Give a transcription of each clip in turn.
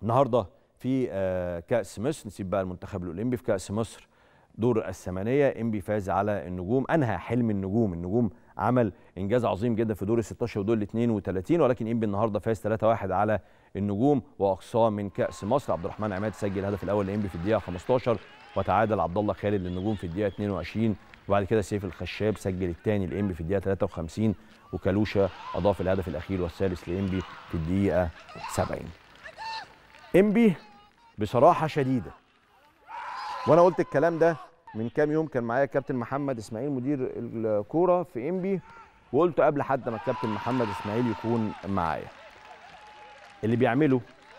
النهارده في كاس مصر نسيب بقى المنتخب الاولمبي في كاس مصر دور الثمانيه انبي فاز على النجوم انهى حلم النجوم النجوم عمل انجاز عظيم جدا في دور ال 16 ودور ال 32 ولكن انبي النهارده فاز 3-1 على النجوم واقصاه من كاس مصر عبد الرحمن عماد سجل الهدف الاول لانبي في الدقيقه 15 وتعادل عبد الله خالد للنجوم في الدقيقه 22 وبعد كده سيف الخشاب سجل الثاني لانبي في الدقيقه 53 وكالوشا اضاف الهدف الاخير والثالث لانبي في الدقيقه 70 انبي بصراحه شديده وانا قلت الكلام ده من كام يوم كان معايا الكابتن محمد اسماعيل مدير الكوره في انبي وقلت قبل حد ما الكابتن محمد اسماعيل يكون معايا اللي بيعمله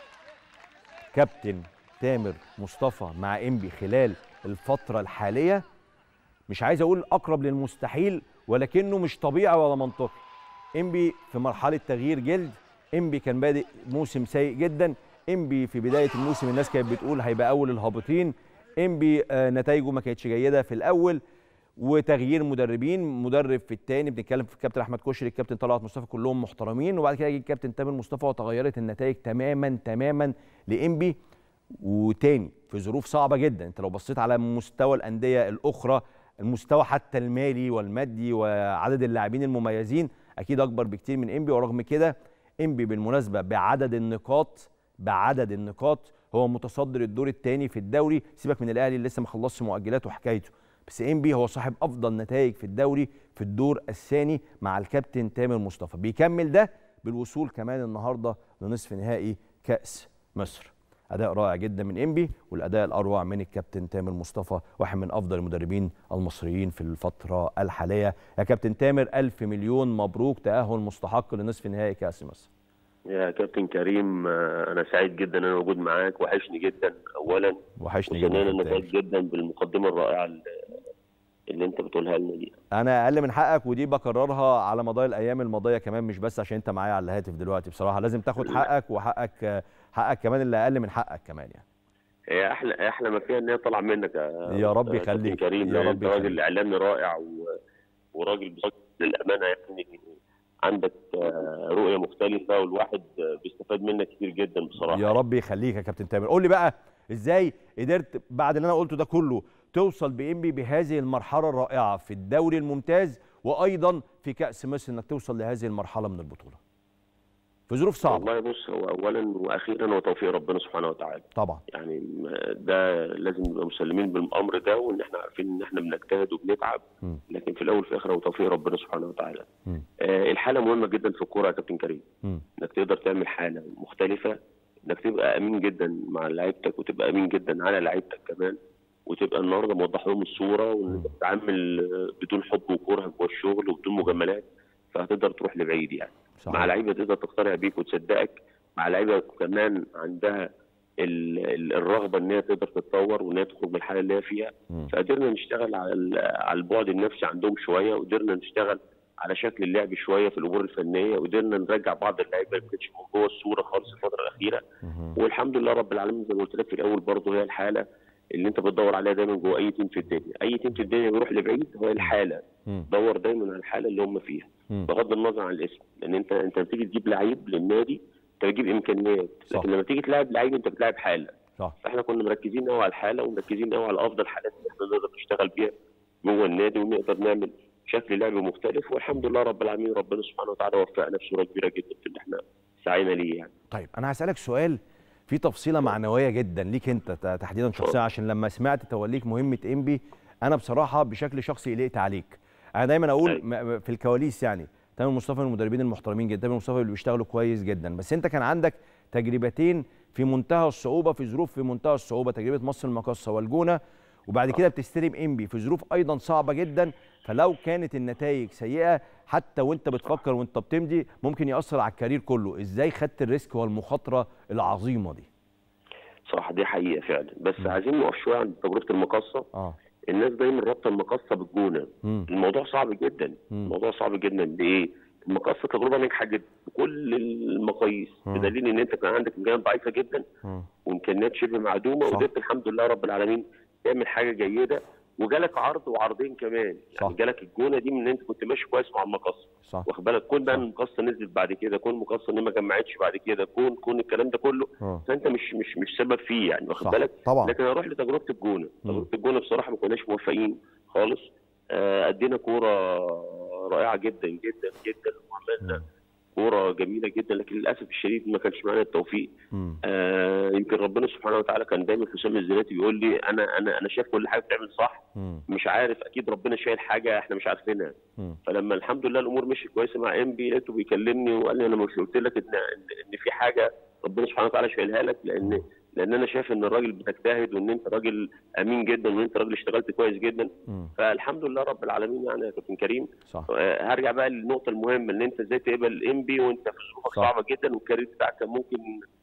كابتن تامر مصطفى مع انبي خلال الفتره الحاليه مش عايز اقول اقرب للمستحيل ولكنه مش طبيعي ولا منطقي انبي في مرحله تغيير جلد انبي كان بادئ موسم سيء جدا انبي في بدايه الموسم الناس كانت بتقول هيبقى اول الهابطين انبي آه نتائجه ما كانتش جيده في الاول وتغيير مدربين مدرب في الثاني بنتكلم في الكابتن احمد كشري الكابتن طلعت مصطفى كلهم محترمين وبعد كده جه الكابتن تامر مصطفى وتغيرت النتائج تماما تماما لانبي وتاني في ظروف صعبه جدا انت لو بصيت على مستوى الانديه الاخرى المستوى حتى المالي والمادي وعدد اللاعبين المميزين اكيد اكبر بكتير من انبي ورغم كده انبي بالمناسبه بعدد النقاط بعدد النقاط هو متصدر الدور الثاني في الدوري سيبك من الاهلي اللي لسه ما خلصش مؤجلاته وحكايته بس انبي هو صاحب افضل نتائج في الدوري في الدور الثاني مع الكابتن تامر مصطفى بيكمل ده بالوصول كمان النهارده لنصف نهائي كاس مصر اداء رائع جدا من انبي والاداء الاروع من الكابتن تامر مصطفى واحد من افضل المدربين المصريين في الفتره الحاليه يا كابتن تامر الف مليون مبروك تاهل مستحق لنصف نهائي كاس مصر يا كابتن كريم انا سعيد جدا ان انا موجود معاك وحشني جدا اولا وحشني جدا انا سعيد جدا بالمقدمه الرائعه اللي انت بتقولها لنا دي انا اقل من حقك ودي بكررها على مدار الايام الماضيه كمان مش بس عشان انت معايا على الهاتف دلوقتي بصراحه لازم تاخد حقك وحقك حقك كمان اللي اقل من حقك كمان يعني هي احلى احلى ما فيها ان هي طالعه منك يا رب يخليك كريم يا رب يخليك راجل اعلامي رائع و... وراجل للامانه يعني عندك رؤيه مختلفه والواحد بيستفاد منك كتير جدا بصراحه يا رب يخليك يا كابتن تامر قول لي بقى ازاي قدرت بعد اللي انا قلته ده كله توصل بانبي بهذه المرحله الرائعه في الدوري الممتاز وايضا في كاس مصر انك توصل لهذه المرحله من البطوله في ظروف صعبه والله بص هو اولا واخيرا هو توفيق ربنا سبحانه وتعالى طبعا يعني ده لازم نبقى مسلمين بالامر ده وان احنا عارفين ان احنا بنجتهد وبنتعب م. لكن في الاول وفي الاخر هو توفيق ربنا سبحانه وتعالى م. آه الحاله مهمه جدا في الكوره يا كابتن كريم م. انك تقدر تعمل حاله مختلفه انك تبقى امين جدا مع لعيبتك وتبقى امين جدا على لعيبتك كمان وتبقى النهارده موضح لهم الصوره وان انت بتتعامل بدون حب وكره جوه الشغل وبدون مجاملات فهتقدر تروح لبعيد يعني صحيح. مع لعيبه تقدر تقتنع بيك وتصدقك مع لعيبه كمان عندها ال ال الرغبه ان هي تقدر تتطور وان هي تخرج من الحاله اللي هي فيها م. فقدرنا نشتغل على على البعد النفسي عندهم شويه وقدرنا نشتغل على شكل اللعب شويه في الامور الفنيه وقدرنا نرجع بعض اللعيبه اللي ما كانتش جوه الصوره خالص الفتره الاخيره مهم. والحمد لله رب العالمين زي ما قلت لك في الاول برضه هي الحاله اللي انت بتدور عليها دايما جوه اي تيم في الدنيا اي تيم في الدنيا بيروح لبعيد هو الحاله مم. دور دايما على الحاله اللي هم فيها مم. بغض النظر عن الاسم لان انت انت لما تيجي تجيب لعيب للنادي انت بتجيب امكانيات صح. لكن لما تيجي تلعب لعيب انت بتلعب حاله صح فاحنا كنا مركزين قوي على الحاله ومركزين قوي على افضل حالات اللي احنا نقدر نشتغل بيها جوه النادي ونقدر نعمل شكل لعب مختلف والحمد لله رب العالمين ربنا سبحانه وتعالى وفقنا بصوره كبيره جدا في اللي احنا سعينا ليه يعني طيب انا هسالك سؤال في تفصيله معنويه جدا ليك انت ت- تحديدا شخصيا عشان لما سمعت توليك مهمه انبي انا بصراحه بشكل شخصي قلقت عليك انا دايما اقول أيوة. م- م- في الكواليس يعني تامر مصطفى من المدربين المحترمين جدا تامر مصطفى اللي بيشتغلوا كويس جدا بس انت كان عندك تجربتين في منتهى الصعوبه في ظروف في منتهى الصعوبه تجربه مصر المقاصه والجونه وبعد كده بتستلم انبي في ظروف ايضا صعبه جدا فلو كانت النتائج سيئه حتى وانت بتفكر وانت بتمضي ممكن ياثر على الكارير كله ازاي خدت الريسك والمخاطره العظيمه دي صح دي حقيقه فعلا بس عايزين نقف شويه عند تجربه المقصه اه الناس دايما رابطه المقصه بالجونه مم. الموضوع صعب جدا مم. الموضوع صعب جدا ليه؟ المقصه تجربه ناجحه جدا بكل المقاييس مم. بدليل ان انت كان عندك امكانيات ضعيفه جدا مم. وامكانيات شبه معدومه صح. وقدرت الحمد لله رب العالمين تعمل حاجه جيده وجالك عرض وعرضين كمان صح. يعني جالك الجونه دي من ان انت كنت ماشي كويس مع المقصه صح واخد بالك كون بقى صح. ان المقصه نزلت بعد كده كون المقصه ان ما جمعتش بعد كده كون كون الكلام ده كله اه فانت مش مش مش سبب فيه يعني واخد صح بالك طبعا لكن اروح لتجربه الجونه مم. تجربه الجونه بصراحه ما كناش موفقين خالص آه، ادينا كوره رائعه جدا جدا جدا وعملنا مم. كوره جميله جدا لكن للاسف الشديد ما كانش معانا التوفيق مم. آه يمكن ربنا سبحانه وتعالى كان دايما حسام الزناتي بيقول لي انا انا انا شايف كل حاجه بتعمل صح مم. مش عارف اكيد ربنا شايل حاجه احنا مش عارفينها مم. فلما الحمد لله الامور مشيت كويسه مع ام بي لقيته بيكلمني وقال لي انا مش قلت لك ان ان إن في حاجه ربنا سبحانه وتعالى شايلها لك لان لان انا شايف ان الراجل بتجتهد وان انت راجل امين جدا وان انت راجل اشتغلت كويس جدا مم. فالحمد لله رب العالمين يعني يا كابتن كريم صح آه، هرجع بقى للنقطه المهمه ان انت ازاي تقبل الام بي وانت في ظروفك صح. صعبه جدا والكارير بتاعك كان ممكن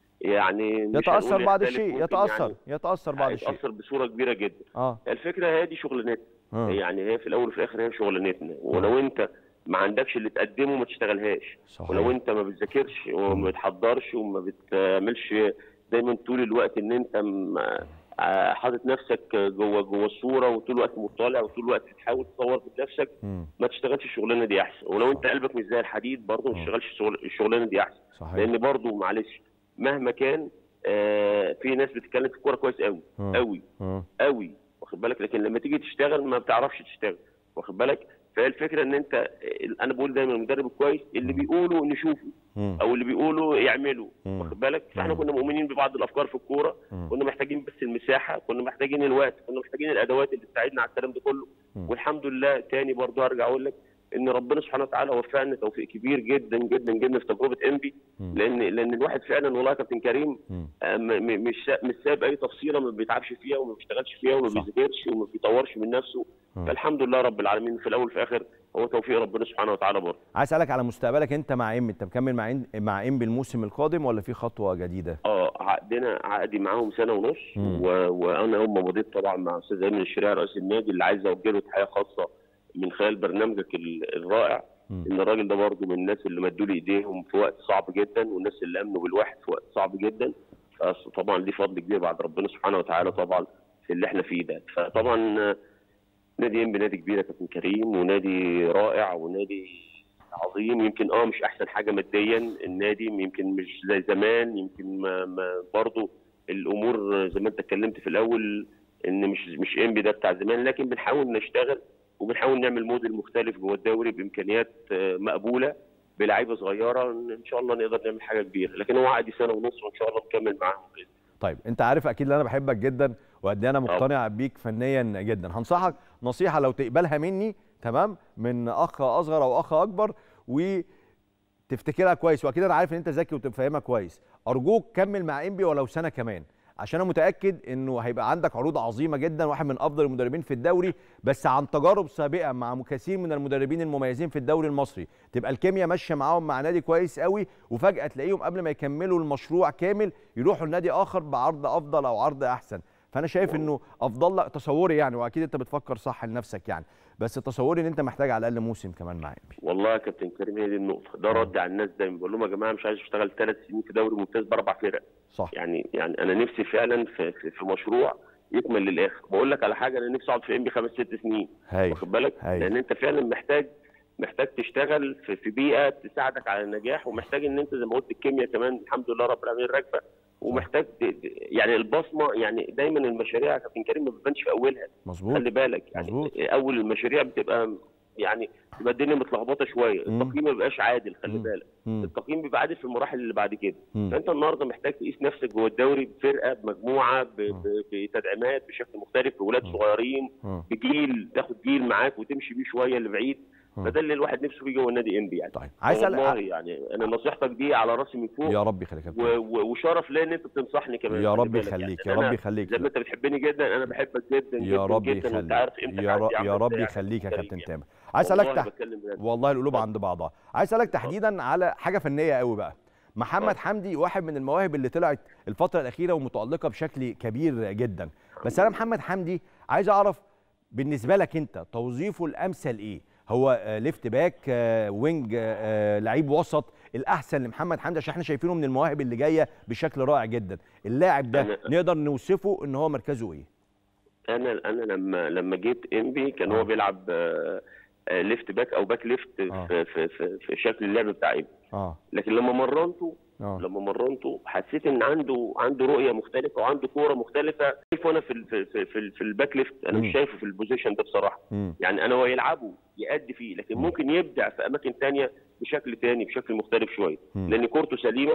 يعني مش يتاثر هنقول بعد يختلف، الشيء ممكن يتاثر يعني يتاثر بعد الشيء هيتاثر بصوره كبيره جدا اه الفكره هي دي شغلانتنا آه. يعني هي في الاول وفي الاخر هي شغلانتنا ولو انت ما عندكش اللي تقدمه ما تشتغلهاش صحيح ولو انت ما بتذاكرش وما بتحضرش وما بتعملش دايما طول الوقت ان انت م- آه، حاطط نفسك جوه جوه الصوره وطول الوقت مطالع وطول الوقت بتحاول تطور من نفسك مم. ما تشتغلش الشغلانه دي احسن ولو انت قلبك مش زي الحديد برضه ما آه. تشتغلش الشغل- الشغلانه دي احسن صحيح لان برضه معلش مهما كان آه، في ناس بتتكلم في الكوره كويس قوي آه. قوي آه. قوي واخد بالك لكن لما تيجي تشتغل ما بتعرفش تشتغل واخد بالك فهي الفكره ان انت انا بقول دايما المدرب الكويس اللي مم. بيقولوا نشوفه مم. او اللي بيقولوا يعملوا مم. واخد بالك فاحنا مم. كنا مؤمنين ببعض الافكار في الكوره مم. كنا محتاجين بس المساحه كنا محتاجين الوقت كنا محتاجين الادوات اللي تساعدنا على الكلام ده كله مم. والحمد لله تاني برضه هرجع اقول لك ان ربنا سبحانه وتعالى وفقنا توفيق كبير جدا جدا جدا في تجربه انبي مم. لان لان الواحد فعلا والله يا كابتن كريم مم. آه، م- م- مش سا- مش ساب اي تفصيله ما بيتعبش فيها وما بيشتغلش فيها وما صح. بيذاكرش وما بيطورش من نفسه مم. فالحمد لله رب العالمين في الاول وفي الاخر هو توفيق ربنا سبحانه وتعالى برضه عايز اسالك على مستقبلك انت مع ام انت مكمل مع إن- مع ام الموسم القادم ولا في خطوه جديده اه عقدنا عقدي معاهم سنه ونص مم. و... وانا اول ما مضيت طبعا مع استاذ ايمن الشريعي رئيس النادي اللي عايز اوجه له تحيه خاصه من خلال برنامجك ال- الرائع مم. ان الراجل ده برضه من الناس اللي مدوا لي ايديهم في وقت صعب جدا والناس اللي امنوا بالواحد في وقت صعب جدا فطبعا دي فضل كبير بعد ربنا سبحانه وتعالى طبعا في اللي احنا فيه ده فطبعا آه، نادي ام نادي كبير يا كابتن كريم ونادي رائع ونادي عظيم يمكن اه مش احسن حاجه ماديا النادي يمكن مش زي زمان يمكن ما, ما برضه الامور زي ما انت اتكلمت في الاول ان مش مش انبي ده بتاع زمان لكن بنحاول نشتغل وبنحاول نعمل موديل مختلف جوه الدوري بامكانيات آه، مقبوله بلعيبه صغيره ان شاء الله نقدر نعمل حاجه كبيره لكن هو عادي سنه ونص وان شاء الله نكمل معاهم باذن طيب انت عارف اكيد ان انا بحبك جدا وقد ايه انا مقتنع بيك فنيا جدا هنصحك نصيحه لو تقبلها مني تمام من اخ اصغر او اخ اكبر وتفتكرها كويس واكيد انا عارف ان انت ذكي وتفهمها كويس ارجوك كمل مع انبي ولو سنه كمان عشان انا متاكد انه هيبقى عندك عروض عظيمه جدا واحد من افضل المدربين في الدوري بس عن تجارب سابقه مع كثير من المدربين المميزين في الدوري المصري تبقى الكيمياء ماشيه معاهم مع نادي كويس قوي وفجاه تلاقيهم قبل ما يكملوا المشروع كامل يروحوا لنادي اخر بعرض افضل او عرض احسن فانا شايف انه افضل لك تصوري يعني واكيد انت بتفكر صح لنفسك يعني بس تصوري ان انت محتاج على الاقل موسم كمان مع انبي والله يا كابتن كريم هي دي النقطه ده رد على الناس دايما بقول لهم يا جماعه مش عايز اشتغل ثلاث سنين في دوري ممتاز باربع فرق صح يعني يعني انا نفسي فعلا في, في, في مشروع يكمل للاخر بقول لك على حاجه انا نفسي اقعد في ام بي خمس ست سنين هاي واخد بالك هاي. لان انت فعلا محتاج محتاج تشتغل في, في بيئه تساعدك على النجاح ومحتاج ان انت زي ما قلت الكيمياء كمان الحمد لله رب العالمين راكبه ومحتاج ت- ت- يعني البصمه يعني دايما المشاريع يا كابتن كريم ما بتبانش في اولها مظبوط خلي بالك يعني مظبوط. اول المشاريع بتبقى يعني تبقى الدنيا متلخبطه شويه مم. التقييم ما بيبقاش عادل خلي مم. بالك مم. التقييم بيبقى عادل في المراحل اللي بعد كده مم. فانت النهارده محتاج تقيس نفسك جوه الدوري بفرقه بمجموعه ب- ب- بتدعيمات بشكل مختلف بولاد مم. صغيرين مم. بجيل تاخد جيل معاك وتمشي بيه شويه لبعيد مم. فده اللي الواحد نفسه فيه جوه النادي انبي يعني طيب عايز والله اسال يعني انا نصيحتك دي على راسي من فوق يا رب يخليك يا و- كابتن. و- وشرف ليا ان انت بتنصحني كمان يا خلي رب بالك يخليك يعني يا رب أنا يخليك زي ما انت بتحبني جدا انا بحبك جدا جدا يا رب جدا وانت عارف يخليك قيمتك يا عندي رب عاملة يا رب إزاي يعني يخليك يا كريم كابتن يعني. تامر عايز اسالك والله تحت بتكلم بجد. والله القلوب عند بعضها عايز اسالك تحديدا على حاجه فنيه قوي بقى محمد اتفضل. حمدي واحد من المواهب اللي طلعت الفتره الاخيره ومتالقه بشكل كبير جدا بس انا محمد حمدي عايز اعرف بالنسبه لك انت توظيفه الامثل ايه هو آه، ليفت باك آه، وينج آه، لعيب وسط الاحسن لمحمد حمدي عشان احنا شايفينه من المواهب اللي جايه بشكل رائع جدا اللاعب ده أنا- نقدر نوصفه ان هو مركزه ايه انا انا لما لما جيت انبي كان آه. هو بيلعب آه، آه، ليفت باك او باك ليفت آه. في, في, في, في شكل اللعب بتاع انبي اه لكن لما مرنته اه لما مرنته حسيت ان عنده عنده رؤيه مختلفه وعنده كوره مختلفه شايفه انا في ال- في في, في, في الباك ليفت انا مم. مش شايفه في البوزيشن ده بصراحه مم. يعني انا هو يلعبه يأدي فيه لكن مم. ممكن يبدع في اماكن تانية بشكل تاني بشكل مختلف شويه مم. لان كورته سليمه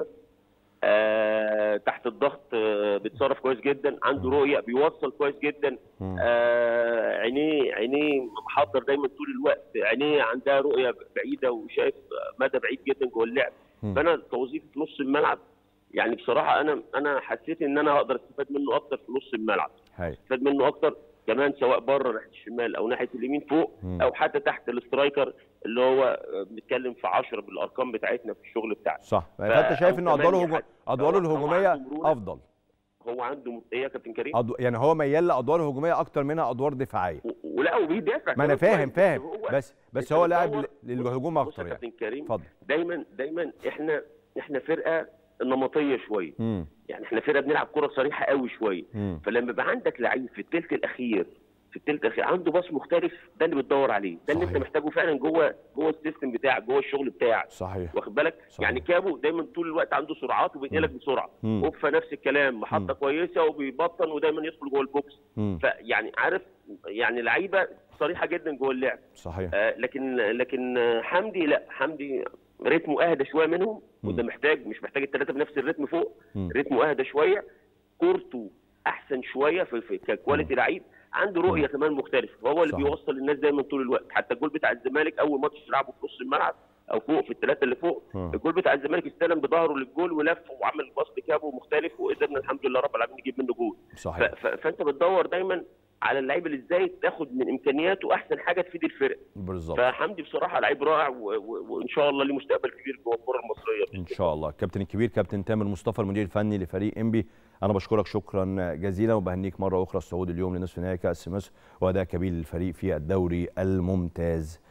آه تحت الضغط آه بيتصرف كويس جدا عنده مم. رؤيه بيوصل كويس جدا مم. آه عينيه عينيه محضر دايما طول الوقت عينيه عندها رؤيه بعيده وشايف مدى بعيد جدا جوه اللعب مم. فانا توظيفي في نص الملعب يعني بصراحه انا انا حسيت ان انا هقدر استفاد منه اكتر في نص الملعب هاي استفاد منه اكتر كمان سواء بره ناحيه الشمال او ناحيه اليمين فوق مم. او حتى تحت الاسترايكر اللي هو آه، بنتكلم في 10 بالارقام بتاعتنا في الشغل بتاعنا صح فانت شايف ان أو ادواره كمان هجو... يحد- ادواره هو- هو الهجوميه عنده مرونة. افضل هو عنده م- ايه يا كابتن كريم أدو... يعني هو ميال لادوار هجوميه اكتر منها ادوار دفاعيه و- ولا وبيدافع ما انا كمان فاهم كويس، فاهم هو- بس بس أنت هو لاعب بتدور- ل- للهجوم بص يا اكتر يعني كابتن كريم اتفضل دايما دايما احنا احنا فرقه نمطيه شويه امم يعني احنا فرقه بنلعب كره صريحه قوي شويه امم فلما يبقى عندك لعيب في الثلث الاخير في الثلث الاخير عنده باص مختلف ده اللي بتدور عليه ده اللي انت صحيح. محتاجه فعلا جوه جوه السيستم بتاعك جوه الشغل بتاعك صحيح واخد بالك صحيح. يعني كابو دايما طول الوقت عنده سرعات وبينقلك بسرعه مم. اوفا نفس الكلام مم. محطه كويسه وبيبطن ودايما يدخل جوه البوكس امم فيعني عارف يعني لعيبه صريحه جدا جوه اللعب صحيح آه لكن لكن آه، حمدي لا حمدي رتمه اهدى شويه منهم مم. وده محتاج مش محتاج الثلاثه بنفس الريتم فوق مم. رتمه اهدى شويه كورته احسن شويه في, في ككواليتي لعيب عنده رؤيه كمان مختلفه وهو اللي صح. بيوصل الناس دايما طول الوقت حتى الجول بتاع الزمالك اول ماتش لعبه في نص الملعب او فوق في الثلاثه اللي فوق مم. الجول بتاع الزمالك استلم بظهره للجول ولف وعمل باص لكابو مختلف وقدرنا الحمد لله رب العالمين نجيب منه جول ف- صحيح ف- فانت بتدور دايما على اللعيب اللي ازاي تاخد من امكانياته احسن حاجه تفيد الفرق بالظبط فحمدي بصراحه لعيب رائع و- و- وان شاء الله ليه مستقبل كبير جوه الكره المصريه ان شاء الله الكابتن الكبير كابتن تامر مصطفى المدير الفني لفريق انبي انا بشكرك شكرا جزيلا وبهنيك مره اخرى الصعود اليوم لنصف نهائي كاس مصر واداء كبير للفريق في الدوري الممتاز